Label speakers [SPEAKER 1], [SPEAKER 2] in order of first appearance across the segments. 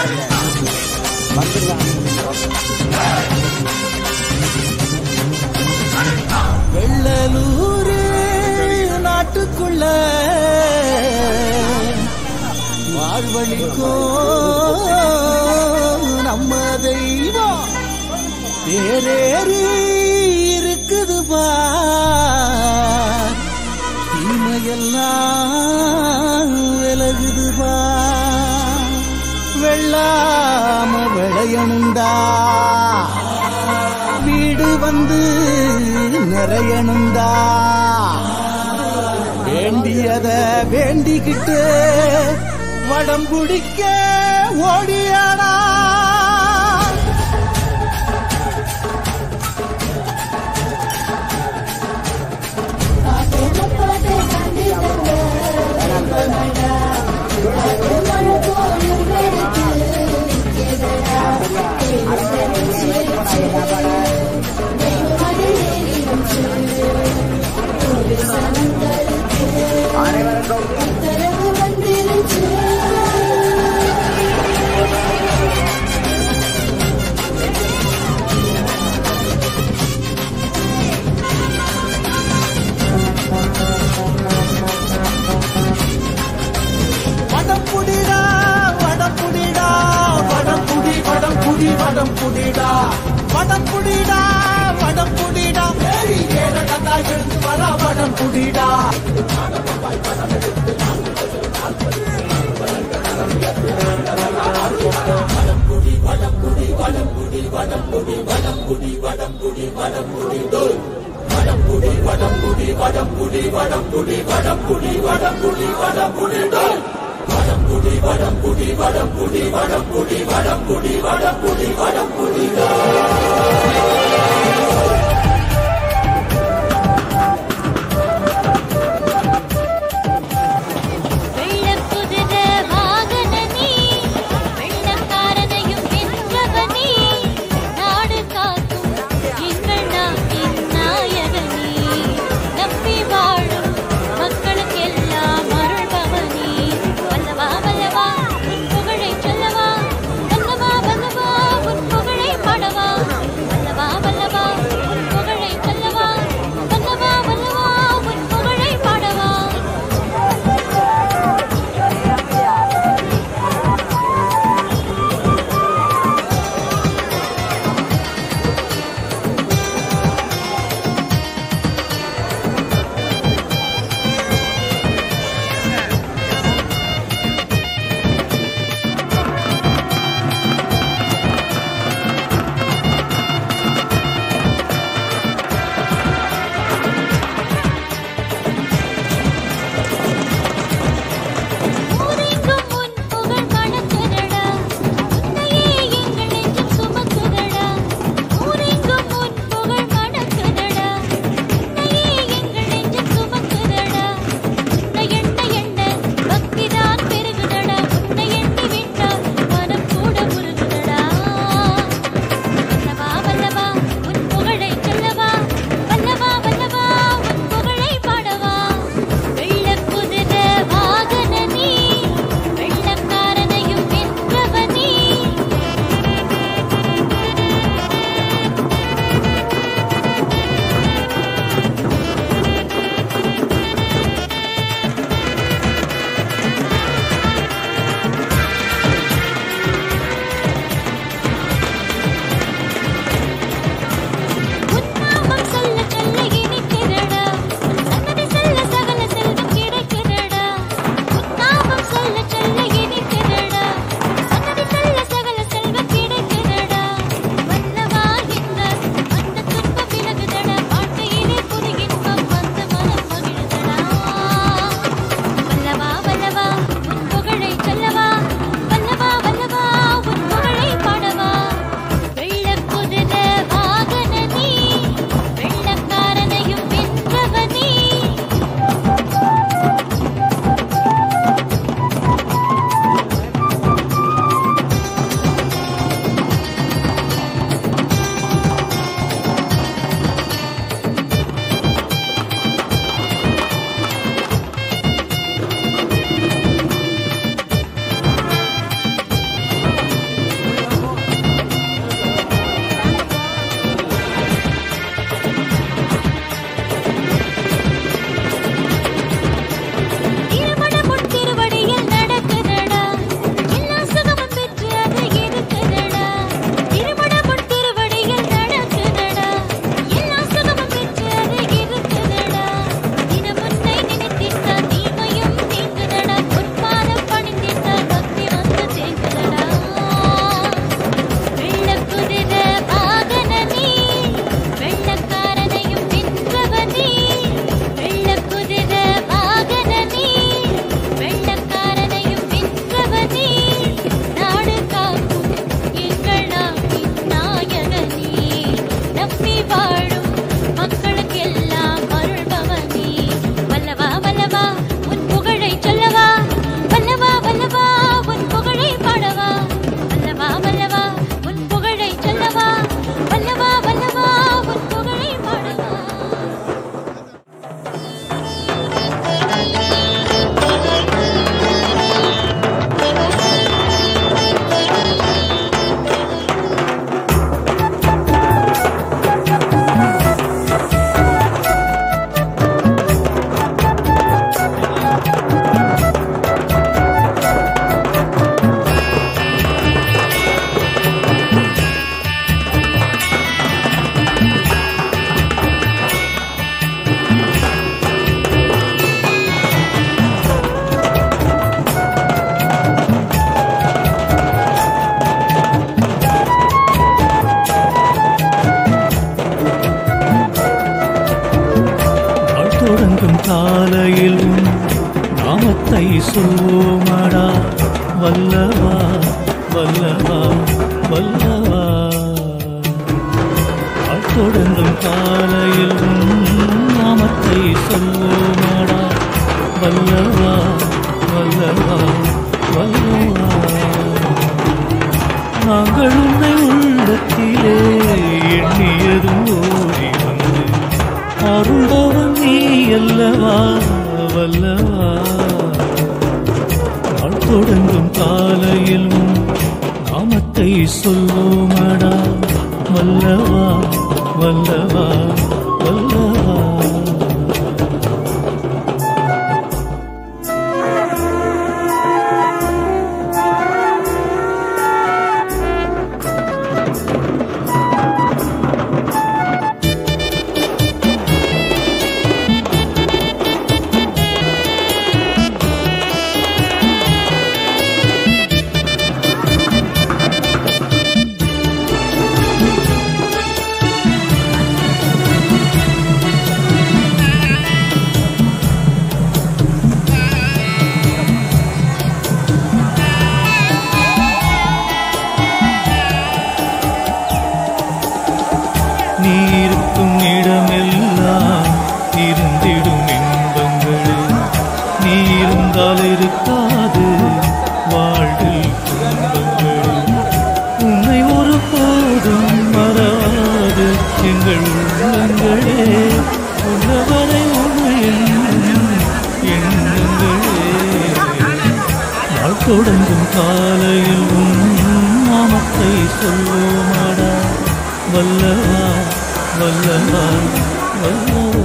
[SPEAKER 1] வெள்ளலூர் நாட்டுக்குள்ள வாழ்வழிக்கும் நம்ம தெய்வம் தேரேறி இருக்குது பா தீமையெல்லாம் விலகுது பா வெள்ளாம விளையணுண்டா வீடு வந்து நிறையணுண்டா வேண்டியத வேண்டிக்கிட்டு வடம் குடிக்க ஓடியாடா வடப்புடிடா வடப்புடிடா வடப்புடி வடப்புடி வடப்புடிடா வடப்புடிடா வடப்புடிடா ஏறி ஏற கதா எடுத்து வர வடப்புடிடா
[SPEAKER 2] வெள்ளக்குதிர வாகன நீ வெள்ளக்காரனையும் வென்றவனி நாடு காக்கும் எங்கள் நாட்டின் நாயகனி நம்பி வாழும் மக்களுக்கெல்லாம் அருள்பவனி வல்லவா வல்லவா உன் புகழை சொல்லவா வல்லவா வல்லவா உன் புகழை பாடவா
[SPEAKER 3] வல்லவா வல்லவா வல்லவா தொடங்கும் காலையில் உன் நாமத்தை சொல்வோமாடா வல்லவா வல்லவா வல்லவா நாங்கள் உன்னை உள்ளத்திலே எண்ணியதும் ஓடி வந்து அருள்பவன் நீ அல்லவா வல்லவா நாள் தொடங்கும் காலையில் உன் நாமத்தை சொல்வோமடா வல்லவா வல்லவா வல்லவா நீ இருக்கும் இடமெல்லாம் இருந்திடும் இன்பங்களே நீ இருந்தால் இருக்காது வாழ்வில் துன்பங்களே உன்னை ஒரு போதும் மறாது எங்கள் உள்ளங்களே உள்ளவரை உன்னை எண்ணும் எண்ணங்களே நாள் தொடங்கும் காலையில் உன் நாமத்தை சொல்வோமாடா வல்லவா வல்லவா வல்லவா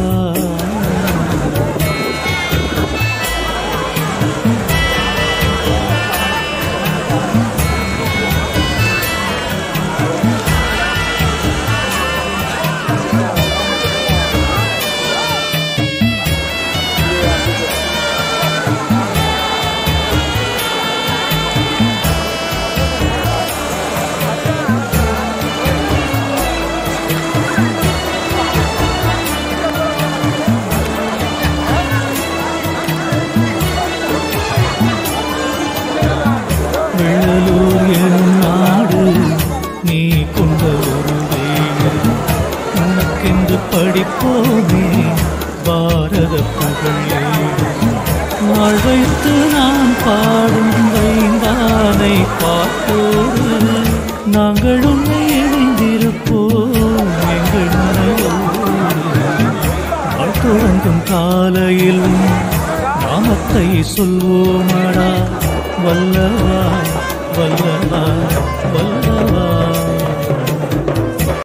[SPEAKER 3] வெள்ளலூர் எனும் நாடு நீ கொண்ட ஒரு வீடு உனக்கென்று படிப்போமே பாரத புகழே வாழ் வைத்து நான் பாடும் வைந்தானை பார்த்தோடு நாங்கள் உன்னை இணைந்திருப்போம் எங்கள் மனையோடு நாள் தொடங்கும் காலையில் உன் நாமத்தை சொல்வோமடா வல்லவா வல்லவா வல்லவா